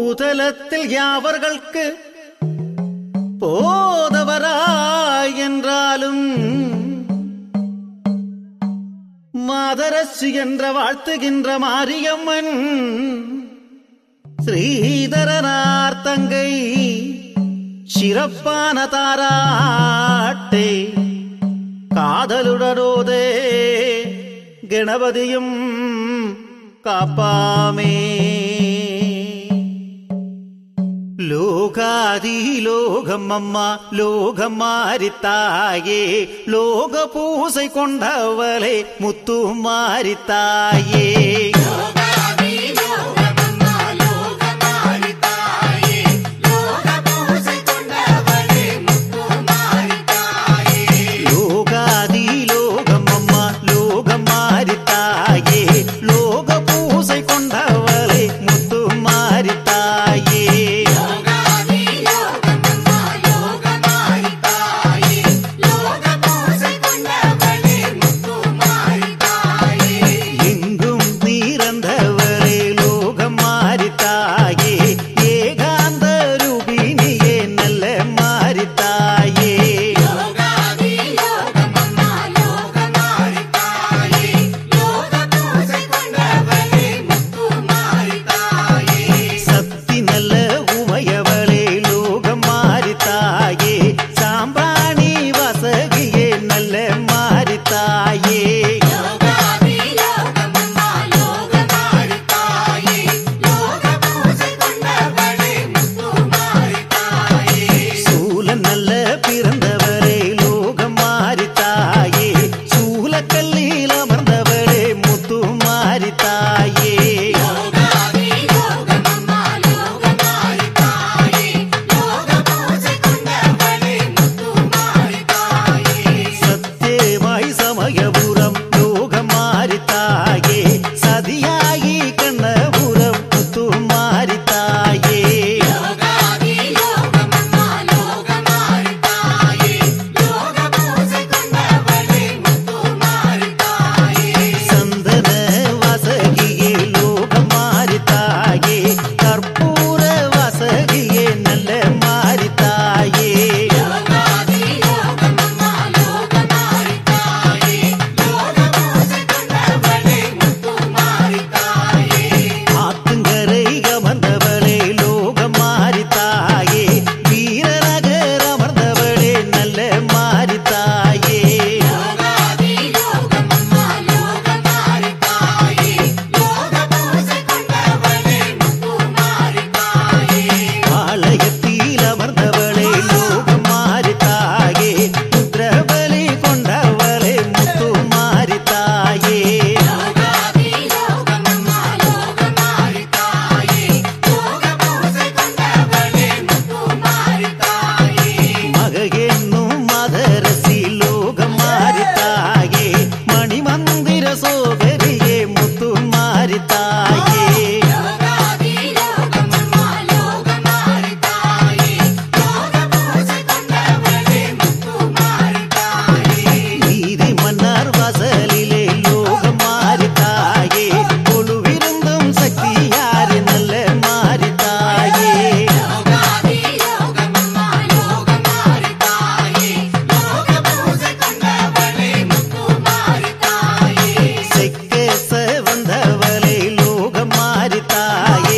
பூதலத்தில் யாவர்களுக்கு போதவராய் என்றாலும் மாதரசு என்ற வாழ்த்துகின்ற மாரியம்மன் ஸ்ரீதரனார் தங்கை சிறப்பான தாராட்டே காதலுடனோதே கணபதியும் காப்பாமே லோகாதி லோகம் அம்மா லோகம் மாறித்தாயே லோக பூசை கொண்டவளே முத்து மாறித்தாயே லோகாதி லோகம் அம்மா லோகம் மாறித்தாயே லோக பூசை கொண்டவளே முத்து மாறித்தாயே எங்கும் நீரந்தவரே லோகம் மாறித்தாயே ஏகாந்த ரூபினியே நல்ல மாறித்தாயே சக்தி நல்ல உமையவளே லோகம் மாறித்தாயே சாம்பாணி வசகியே நல்ல மாறித்தாயே சூல நல்ல பிறந்தவரே லோகம் மாறித்தாயே சூலக்கல்லில் அமர்ந்தவளே முத்து மாறித்தாயே சத்தியமாய் சமயபுரம் லோகம் மாறித்தாயே சதியாகி கண்ணபுரம் முத்து மாறித்தாயே சந்தன வசகியே லோகம் மாறித்தாயே கற்பூர வசகியே நல்ல மாறித்தாயே ஆத்துங்கரை அமர்ந்தவளே லோகம் மாறித்தாயே வீரநகர் அமர்ந்தவளே நல்ல மாறித்தாயே ஆலயத்தில் அமர்ந்தவளே லோகம் மாறித்தாயே புத்திரபலி கொண்டவளே முத்து மாறித்தாயே மகென்னும் மதரசி லோகம் மாறித்தாயே மணிமந்திர சோகரியே முத்து மாறித்தாயே நீதி மன்னார் வாசலிலே லோகம் மாறித்தாயே கொலுவிருந்தும் சக்தியாரு நல்ல மாறித்தாயே செக்கேச வந்தவளே லோகம் மாறித்தாயே